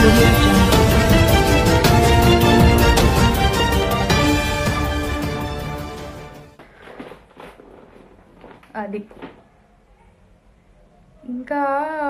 audio jungle. అది ఇంకా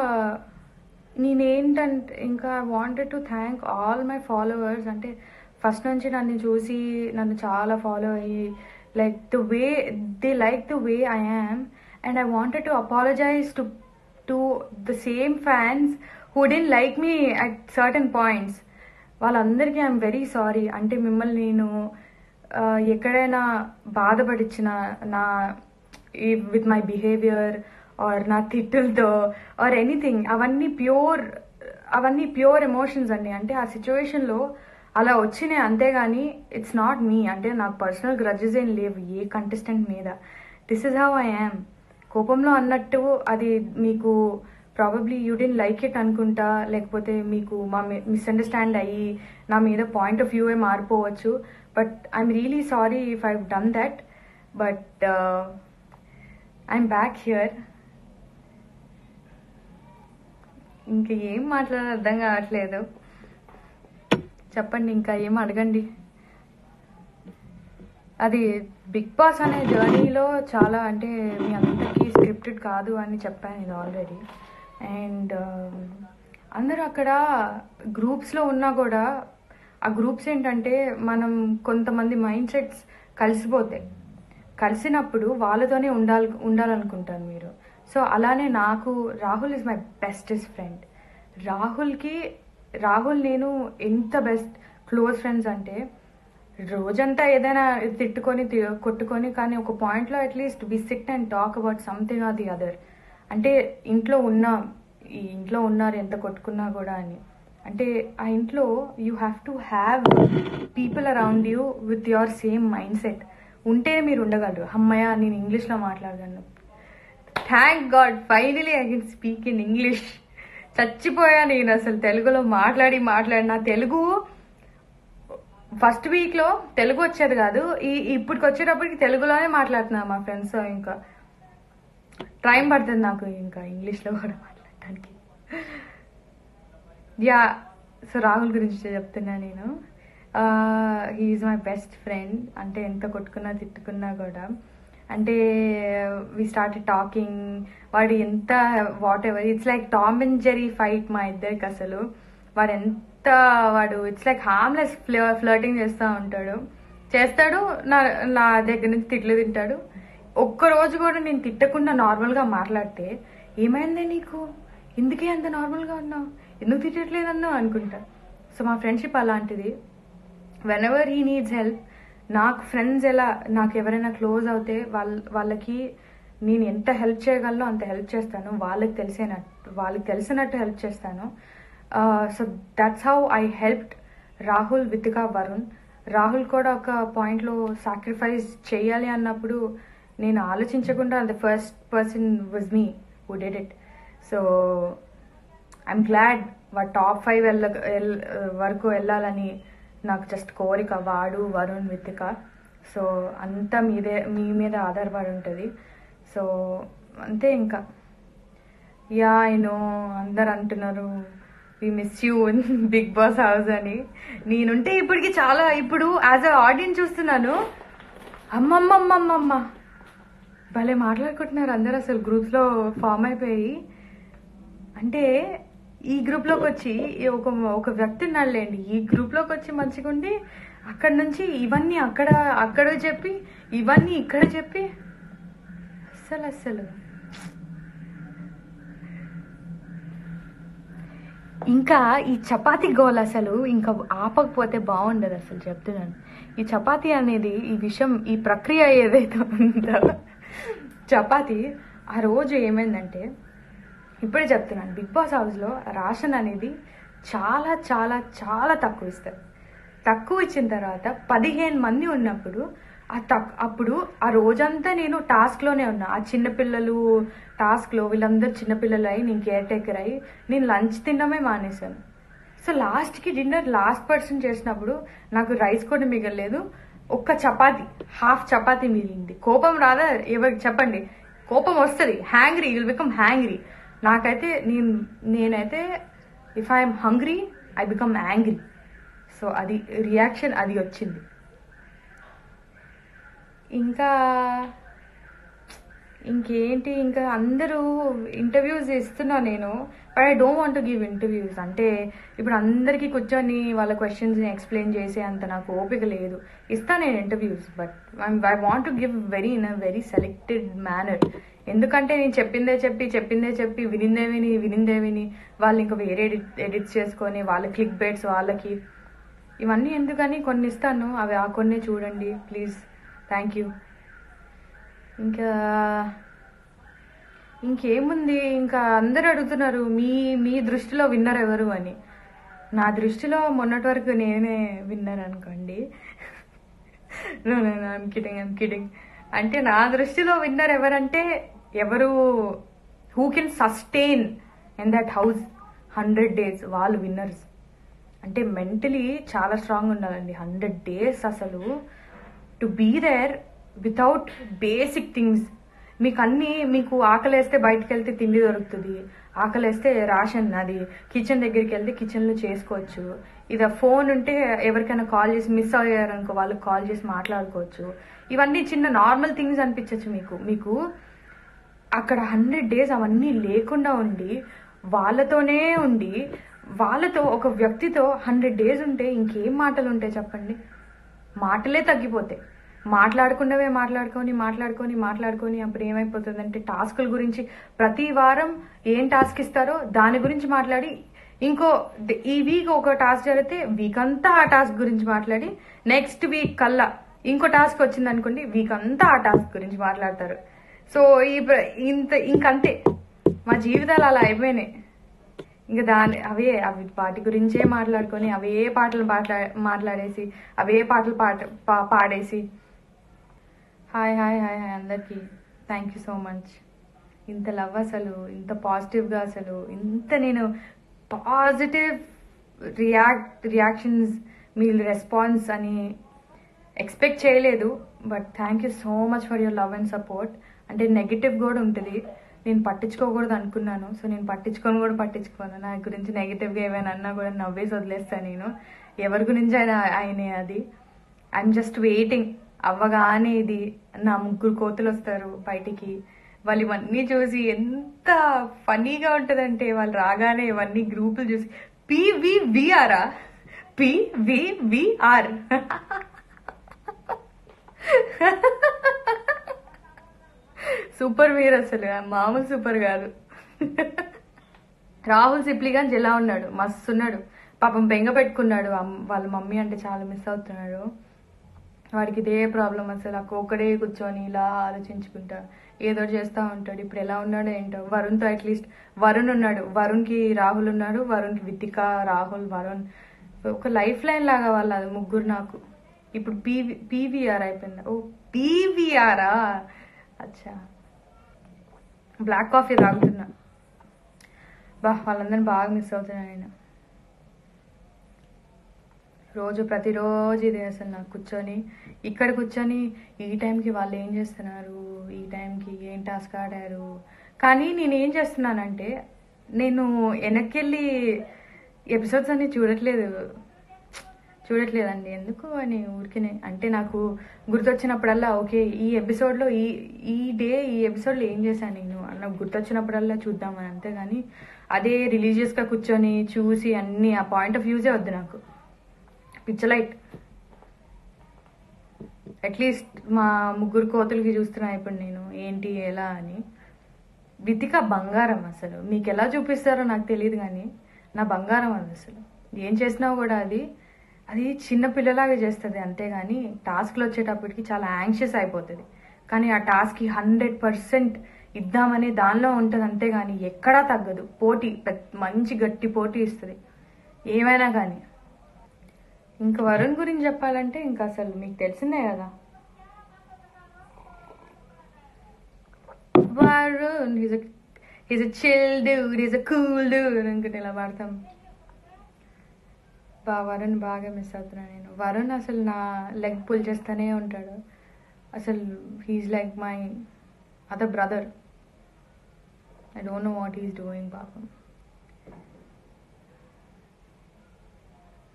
నేనేంటంటే ఇంకా wanted to thank all my followers అంటే ఫస్ట్ నుంచి నన్ను చూసి నన్ను చాలా ఫాలో అయ్యి like the way they like the way I am and I wanted to apologise to to the same fans who didn't like me at certain points వాళ్ళందరికీ I'm very sorry అంటే మిమ్మల్ని నేను ఆ, ఎక్కడైనా బాధపడిచ్చిన నా విత్ మై బిహేవియర్ ఆర్ నా తిట్టులతో or anything అవన్నీ ప్యూర్ అవన్నీ ప్యూర్ ఎమోషన్స్ అండి అంటే ఆ సిచ్యువేషన్లో అలా వచ్చినాయి అంతేగాని ఇట్స్ నాట్ మీ అంటే నాకు పర్సనల్ గ్రడ్జెస్ ఏం లేవు ఏ కంటెస్టెంట్ మీద this is how I am కోపంలో అన్నట్టు అది మీకు probably you didn't like it అనుకుంటా లేకపోతే మీకు మా మిస్అండర్స్టాండ్ అయ్యి నా మీద పాయింట్ ఆఫ్ వ్యూ ఏ మారిపోవచ్చు but I'm really sorry if I done that but I'm back here ఇంకా ఏం మాట్లాడాలో అర్థం కావట్లేదు చెప్పండి ఇంకా ఏం అడగండి అది బిగ్ బాస్ అనే జర్నీలో చాలా అంటే మీ అందరికీ స్క్రిప్టెడ్ కాదు అని చెప్పాను ఇది ఆల్రెడీ అండ్ అందరూ అక్కడ గ్రూప్స్లో ఉన్నా కూడా ఆ గ్రూప్స్ ఏంటంటే మనం కొంతమంది మైండ్ సెట్స్ కలిసిపోతాయి కలిసినప్పుడు వాళ్ళతోనే ఉండాలి ఉండాలనుకుంటాను మీరు సో అలానే నాకు Rahul is my bestest friend రాహుల్కి రాహుల్ నేను ఎంత బెస్ట్ క్లోజ్ ఫ్రెండ్స్ అంటే రోజంతా ఏదైనా తిట్టుకొని తి- కొట్టుకొని కానీ ఒక పాయింట్లో at least we sit and talk about something or the other అంటే ఇంట్లో ఉన్నా ఈ ఇంట్లో ఉన్నారు ఎంత కొట్టుకున్నా కూడా అని అంటే ఆ ఇంట్లో you have to have people around you with your same mindset ఉంటేనే మీరు ఉండగలరు అమ్మయ్య నేను ఇంగ్లీష్లో మాట్లాడగలను thank God finally I can speak in English చచ్చిపోయా నేను అసలు తెలుగులో మాట్లాడి మాట్లాడి నా తెలుగు ఫస్ట్ వీక్లో తెలుగు వచ్చేది కాదు ఈ ఇప్పటికి వచ్చేటప్పటికి తెలుగులోనే మాట్లాడుతున్నా మా ఫ్రెండ్స్ ఇంకా టైం పడుతుంది నాకు ఇంకా ఇంగ్లీష్లో కూడా మాట్లాడటానికి యా సో రాహుల్ గురించి చెప్తున్నా నేను హీఈస్ మై బెస్ట్ ఫ్రెండ్ అంటే ఎంత కొట్టుకున్నా తిట్టుకున్నా కూడా అంటే వి స్టార్ట్ టాకింగ్ వాడు ఎంత whatever it's like Tom and Jerry fight మా ఇద్దరికి అసలు వాడు ఎంత వాడు ఇట్స్ లైక్ హార్మ్లెస్ ఫ్లర్టింగ్ చేస్తూ ఉంటాడు చేస్తాడు నా నా దగ్గర నుంచి తిట్లు తింటాడు ఒక్క రోజు కూడా నేను తిట్టకుండా నార్మల్గా మాట్లాడితే ఏమైంది నీకు ఎందుకే అంత నార్మల్గా ఉన్నావు ఎందుకు తిట్టట్లేదన్నావు అనుకుంటా సో మా ఫ్రెండ్షిప్ అలాంటిది whenever he needs help నాకు ఫ్రెండ్స్ ఎలా నాకు ఎవరైనా క్లోజ్ అవుతే వాళ్ళ వాళ్ళకి నేను ఎంత హెల్ప్ చేయగలనో అంత హెల్ప్ చేస్తాను వాళ్ళకి తెలిసేనట్టు వాళ్ళకి తెలిసినట్టు హెల్ప్ చేస్తాను so that's how I helped Rahul విత్గా వరుణ్ రాహుల్ కూడా ఒక పాయింట్లో సాక్రిఫైస్ చేయాలి అన్నప్పుడు నేను ఆలోచించకుండా the first person was me who did it so I'm glad వాడు టాప్ ఫైవ్ వెళ్ళ ఎల్- వరకు వెళ్ళాలని నాకు జస్ట్ కోరిక వాడు వరుణ్ వితిక సో అంతా మీదే మీ మీద ఆధారపడి ఉంటుంది సో అంతే ఇంకా యా ఐ నో అందరు అంటున్నారు we miss you in Bigg Boss house అని నేనుంటే ఇప్పటికి చాలా ఇప్పుడు యాజ్ అ ఆడియన్స్ చూస్తున్నాను అమ్మమ్మమ్మమ్మమ్మ భలే మాట్లాడుకుంటున్నారు అందరు అసలు గ్రూప్స్లో ఫామ్ అయిపోయి అంటే ఈ గ్రూప్లోకి వచ్చి ఈ ఒక ఒక వ్యక్తి ఉన్నాడులేండి ఈ గ్రూప్లోకి వచ్చి మంచిగా ఉండి అక్కడ నుంచి ఇవన్నీ అక్కడ అక్కడ చెప్పి ఇవన్నీ ఇక్కడ చెప్పి అస్సలు అస్సలు ఇంకా ఈ చపాతీ గోల్ అసలు ఇంకా ఆపకపోతే బాగుండదు అసలు చెప్తున్నాను ఈ చపాతీ అనేది ఈ విషయం ఈ ప్రక్రియ ఏదైతే ఉందో చపాతీ ఆ రోజు ఏమైందంటే ఇప్పుడే చెప్తున్నాను బిగ్ బాస్ హౌస్లో రేషన్ అనేది చాలా చాలా చాలా తక్కువ ఇస్తారు తక్కువ ఇచ్చిన తర్వాత పదిహేను మంది ఉన్నప్పుడు ఆ తక్ అప్పుడు ఆ రోజంతా నేను టాస్క్లోనే ఉన్నా ఆ చిన్నపిల్లలు టాస్క్లో వీళ్ళందరూ చిన్నపిల్లలు అయి నేను కేర్ టేకర్ అయ్యి నేను లంచ్ తినడమే మానేశాను సో లాస్ట్కి డిన్నర్ లాస్ట్ పర్సన్ చేసినప్పుడు నాకు రైస్ కూడా మిగలలేదు ఒక్క చపాతి హాఫ్ చపాతి మిగిలింది కోపం రాదా ఎవరికి చెప్పండి కోపం వస్తుంది హ్యాంగ్రీ విల్ బికమ్ హ్యాంగ్రీ నాకైతే నేను నేనైతే if I'm hungry I become angry so అది రియాక్షన్ అది వచ్చింది ఇంకా ఇంకేంటి ఇంకా అందరూ ఇంటర్వ్యూస్ ఇస్తున్నా నేను but I don't want give interviews అంటే ఇప్పుడు అందరికీ కూర్చొని వాళ్ళ క్వశ్చన్స్ని ఎక్స్ప్లెయిన్ చేసే అంత నాకు ఓపిక లేదు ఇస్తా నేను interviews but I want to give very in a very selected manner ఎందుకంటే నేను చెప్పిందే చెప్పి చెప్పిందే చెప్పి వినిందే విని వినిందే విని వాళ్ళు ఇంకా వేరే ఎడిట్ ఎడిట్స్ చేసుకొని వాళ్ళ క్లిక్ బేట్స్ వాళ్ళకి ఇవన్నీ ఎందుకని కొన్ని ఇస్తాను అవి ఆ కొన్ని చూడండి ప్లీజ్ థ్యాంక్ యూ ఇంకా ఇంకేముంది ఇంకా అందరు అడుగుతున్నారు మీ మీ దృష్టిలో విన్నర్ ఎవరు అని నా దృష్టిలో మొన్నటి వరకు నేనే విన్నర్ అనుకోండి ఐమ్ కిడింగ్ ఐమ్ కిడింగ్ అంటే నా దృష్టిలో విన్నర్ ఎవరంటే ఎవరు who can sustain in that house hundred days వాళ్ళు విన్నర్స్ అంటే మెంటలీ చాలా స్ట్రాంగ్ ఉండాలండి హండ్రెడ్ డేస్ అసలు to be there without basic things మీకు అన్నీ మీకు ఆకలేస్తే బయటకు వెళ్తే తిండి దొరుకుతుంది ఆకలేస్తే రాషన్ అది కిచెన్ దగ్గరికి వెళ్తే కిచెన్లో చేసుకోవచ్చు ఇది ఫోన్ ఉంటే ఎవరికైనా కాల్ చేసి మిస్ అయ్యారనుకో వాళ్ళకి కాల్ చేసి మాట్లాడుకోవచ్చు ఇవన్నీ చిన్న నార్మల్ థింగ్స్ అనిపించవచ్చు మీకు మీకు అక్కడ హండ్రెడ్ డేస్ అవన్నీ లేకుండా ఉండి వాళ్ళతోనే ఉండి వాళ్ళతో ఒక వ్యక్తితో హండ్రెడ్ డేస్ ఉంటే ఇంకేం మాటలు ఉంటాయి చెప్పండి మాటలే తగ్గిపోతాయి మాట్లాడకుండావే మాట్లాడుకొని మాట్లాడుకొని మాట్లాడుకొని అప్పుడు ఏమైపోతుందంటే టాస్కుల గురించి ప్రతి వారం ఏం టాస్క్ ఇస్తారో దాని గురించి మాట్లాడి ఇంకో ఈ వీక్ ఒక టాస్క్ జరిగితే వీక్ అంతా ఆ టాస్క్ గురించి మాట్లాడి నెక్స్ట్ వీక్ కల్లా ఇంకో టాస్క్ వచ్చింది అనుకోండి వీక్ అంతా ఆ టాస్క్ గురించి మాట్లాడతారు సో ఈ ప్ర- ఇంత ఇంకంతే మా జీవితాలు అలా అయిపోయినాయి ఇంకా దాని అవే అవి వాటి గురించే మాట్లాడుకొని అవే పాటలు మాట్లా మాట్లాడేసి అవే పాటలు పాట పా- పాడేసి హాయ్ హాయ్ హాయ్ హాయ్ అందరికీ థ్యాంక్ యూ సో మచ్ ఇంత లవ్ అసలు ఇంత పాజిటివ్గా అసలు ఇంత నేను పాజిటివ్ రియాక్ట్ రియాక్షన్స్ మీ రెస్పాన్స్ అని ఎక్స్పెక్ట్ చేయలేదు but thank you so much for your love and support అంటే నెగిటివ్ కూడా ఉంటుంది నేను పట్టించుకోకూడదు అనుకున్నాను సో నేను పట్టించుకొని కూడా పట్టించుకోను నా గురించి నెగిటివ్గా ఏమైనా అన్నా కూడా నవ్వేసి వదిలేస్తాను నేను ఎవరి గురించి అయినా ఆయనే అది ఐఎమ్ జస్ట్ వెయిటింగ్ అవ్వగానే ఇది నా ముగ్గురు కోతులు వస్తారు బయటికి వాళ్ళు ఇవన్నీ చూసి ఎంత ఫన్నీగా ఉంటుందంటే వాళ్ళు రాగానే ఇవన్నీ గ్రూపులు చూసి పివివిఆరా పివివిఆర్ సూపర్ వీర్ అసలు మామూలు సూపర్ కాదు రాహుల్ సిప్లిగంజ్ ఎలా ఉన్నాడు మస్తు ఉన్నాడు పాపం బెంగ పెట్టుకున్నాడు అమ్- వాళ్ళ మమ్మీ అంటే చాలా మిస్ అవుతున్నాడు వాడికి ఇదే ప్రాబ్లం అసలు ఆ ఒక్కడే కూర్చొని ఇలా ఆలోచించుకుంటా ఏదో ఒకటి చేస్తూ ఉంటాడు ఇప్పుడు ఎలా ఉన్నాడో ఏంటో వరుణ్తో అట్లీస్ట్ వరుణ్ ఉన్నాడు వరుణ్కి రాహుల్ ఉన్నాడు వరుణ్కి వితిక రాహుల్ వరుణ్ ఒక లైఫ్ లైన్ లాగా వాళ్ళు అది ముగ్గురు నాకు ఇప్పుడు పీవీ పీవీఆర్ అయిపోయింది ఓ పీవీఆరా అచ్చా బ్లాక్ కాఫీ తాగుతున్నా బా వాళ్ళందరిని బాగా మిస్ అవుతున్నా నేను రోజు ప్రతిరోజు ఇదే అసలు నాకు కూర్చొని ఇక్కడ కూర్చొని ఈ టైంకి వాళ్ళు ఏం చేస్తున్నారు ఈ టైంకి ఏం టాస్క్ ఆడారు కానీ నేను ఏం చేస్తున్నానంటే నేను వెనక్కి వెళ్ళి ఎపిసోడ్స్ అన్ని చూడట్లేదు చూడట్లేదండి ఎందుకు అని ఊరికినే అంటే నాకు గుర్తొచ్చినప్పుడల్లా ఓకే ఈ ఎపిసోడ్లో ఈ ఈ డే ఈ ఎపిసోడ్లో ఏం చేశాను నేను నాకు గుర్తొచ్చినప్పుడల్లా చూద్దామని అంతేగాని అదే రిలీజియస్గా కూర్చొని చూసి అన్ని ఆ పాయింట్ ఆఫ్ వ్యూసే వద్దు నాకు పిచ్చలైట్ అట్లీస్ట్ మా ముగ్గురు కోతులకి చూస్తున్నా ఇప్పుడు నేను ఏంటి ఎలా అని వితిక బంగారం అసలు మీకు ఎలా చూపిస్తారో నాకు తెలియదు కానీ నా బంగారం అది అసలు ఏం చేసినా కూడా అది అది చిన్న పిల్లలాగా చేస్తుంది అంతేగాని టాస్క్లు వచ్చేటప్పటికి చాలా యాంగ్షియస్ అయిపోతుంది కానీ ఆ టాస్క్కి హండ్రెడ్ పర్సెంట్ ఇద్దామని దానిలో ఉంటుంది అంతేగాని ఎక్కడా తగ్గదు పోటీ పెద్ద- మంచి గట్టి పోటీ ఇస్తుంది ఏమైనా కానీ ఇంకా వరుణ్ గురించి చెప్పాలంటే ఇంకా అసలు మీకు తెలిసిందే కదా Varun is is a chill dude is a cool dude అనుకుంటే ఇలా పాడతాం బా వరుణ్ బాగా మిస్ అవుతున్నాను నేను వరుణ్ అసలు నా లెగ్ పుల్ చేస్తూనే ఉంటాడు అసలు he's like my other brother I don't know what is doing పాపం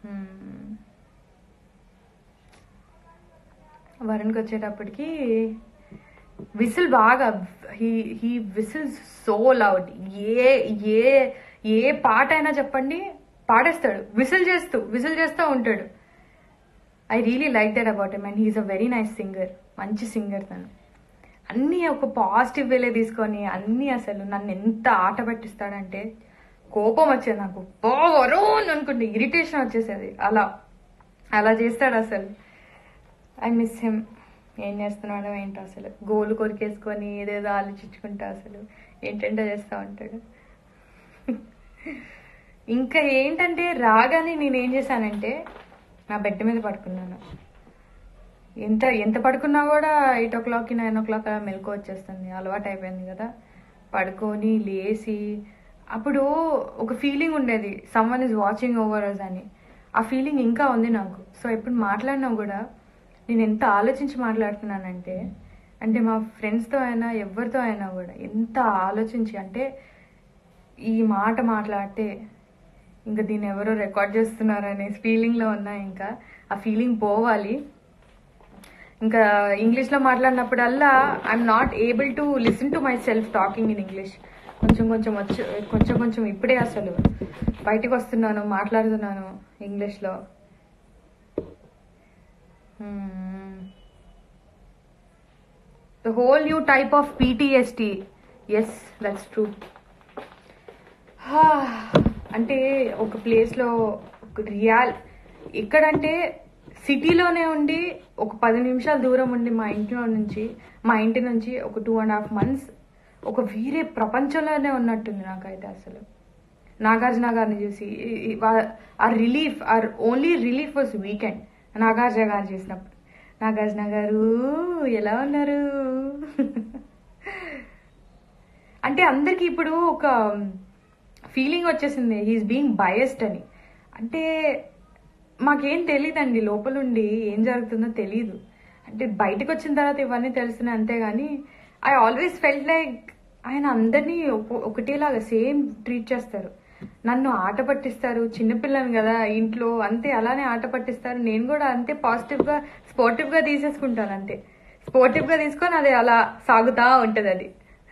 మ్మ్. వరుణ్కి వచ్చేటప్పటికి విసిల్ బాగా he he whistles so loud ఏ ఏ ఏ పాట అయినా చెప్పండి పాడేస్తాడు విసిల్ చేస్తూ విసిల్ చేస్తూ ఉంటాడు I really like that about him and he's a very nice singer మంచి సింగర్ తను అన్నీ ఒక పాజిటివ్ వేలే తీసుకొని అన్నీ అసలు నన్ను ఎంత ఆట పట్టిస్తాడంటే కోపం వచ్చేది నాకు పోవరు అనుకుంటే ఇరిటేషన్ వచ్చేసేది అలా అలా చేస్తాడు అసలు ఐ మిస్ హిమ్ ఏం చేస్తున్నాడో ఏంటో అసలు గోలు కొరికేసుకొని ఏదేదో ఆలోచించుకుంటా అసలు ఏంటంటే చేస్తూ ఉంటాడు ఇంకా ఏంటంటే రాగానే నేను ఏం చేశానంటే నా బెడ్ మీద పడుకున్నాను ఎంత ఎంత పడుకున్నా కూడా ఎయిట్ ఓ క్లాక్కి నైన్ ఓ క్లాక్ అలా మెలకు వచ్చేస్తుంది అలవాటు అయిపోయింది కదా పడుకొని లేచి అప్పుడు ఒక ఫీలింగ్ ఉండేది someone is watching over us అని ఆ ఫీలింగ్ ఇంకా ఉంది నాకు సో ఎప్పుడు మాట్లాడినా కూడా నేను ఎంత ఆలోచించి మాట్లాడుతున్నానంటే అంటే మా ఫ్రెండ్స్తో అయినా ఎవరితో అయినా కూడా ఎంత ఆలోచించి అంటే ఈ మాట మాట్లాడితే ఇంకా దీన్ని ఎవరో రికార్డ్ చేస్తున్నారు అనే ఫీలింగ్లో ఉన్నా ఇంకా ఆ ఫీలింగ్ పోవాలి ఇంకా ఇంగ్లీష్లో మాట్లాడినప్పుడల్లా I'm not able to listen to myself talking in English కొంచెం కొంచెం వచ్చి కొంచెం కొంచెం ఇప్పుడే అసలు బయటకు వస్తున్నాను మాట్లాడుతున్నాను ఇంగ్లీష్లో the whole new type of PTST yes that's true అంటే ఒక ప్లేస్లో ఒక రియాల్ ఎక్కడంటే సిటీలోనే ఉండి ఒక పది నిమిషాల దూరం ఉండి మా ఇంట్లో నుంచి మా ఇంటి నుంచి ఒక టూ అండ్ హాఫ్ మంత్స్ ఒక వేరే ప్రపంచంలోనే ఉన్నట్టుంది నాకైతే అసలు నాగార్జున గారిని చూసి ఈ- ఈ- వా- ఆ relief or only relief was weekend Nagarjuna garu చేసినప్పుడు నాగార్జున గారు ఎలా ఉన్నారు అంటే అందరికి ఇప్పుడు ఒక ఫీలింగ్ వచ్చేసింది హీఈస్ బీయింగ్ బయస్డ్ అని అంటే మాకేం తెలియదండి లోపలుండి ఏం జరుగుతుందో తెలియదు అంటే బయటకు వచ్చిన తర్వాత ఇవన్నీ తెలుస్తున్నాయి అంతేగాని ఐ ఆల్వేస్ ఫెల్ట్ లైక్ ఆయన అందరినీ ఒక- ఒకటేలాగా సేమ్ ట్రీట్ చేస్తారు నన్ను ఆట పట్టిస్తారు చిన్నపిల్లని కదా ఇంట్లో అంతే అలానే ఆట పట్టిస్తారు నేను కూడా అంతే పాజిటివ్గా స్పోర్టివ్గా తీసేసుకుంటాను అంతే స్పోర్టివ్గా తీసుకొని అది అలా సాగుతా ఉంటుంది అది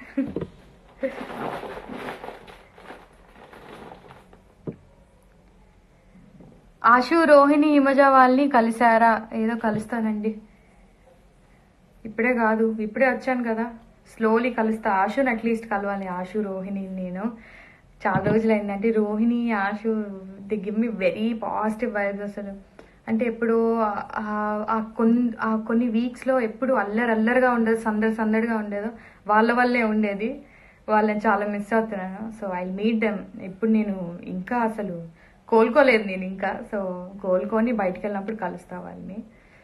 ఆశు రోహిణి హిమజ వాళ్ళని కలిసారా ఏదో కలుస్తానండి ఇప్పుడే కాదు ఇప్పుడే వచ్చాను కదా స్లోలీ కలుస్తా ఆశుని అట్లీస్ట్ కలవాలి ఆశు రోహిణి నేను చాలా రోజులు అయిందంటే Rohini Ashu they give me very positive vibes అసలు అంటే ఎప్పుడు ఆ- ఆ కొన్ని ఆ కొన్ని వీక్స్లో ఎప్పుడు అల్లరి అల్లరిగా ఉండేది సందడి సందడిగా ఉండేదో వాళ్ళ వల్లే ఉండేది వాళ్ళని చాలా మిస్ అవుతున్నాను సో ఐ మీట్ దెమ్ ఇప్పుడు నేను ఇంకా అసలు కోలుకోలేదు నేను ఇంకా సో కోలుకొని బయటికి వెళ్ళినప్పుడు కలుస్తా వాళ్ళని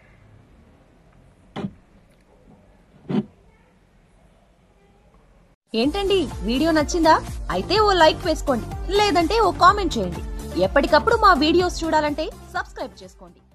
ఏంటండి వీడియో నచ్చిందా అయితే ఓ లైక్ వేసుకోండి లేదంటే ఓ కామెంట్ చేయండి ఎప్పటికప్పుడు మా వీడియోస్ చూడాలంటే సబ్స్క్రైబ్ చేసుకోండి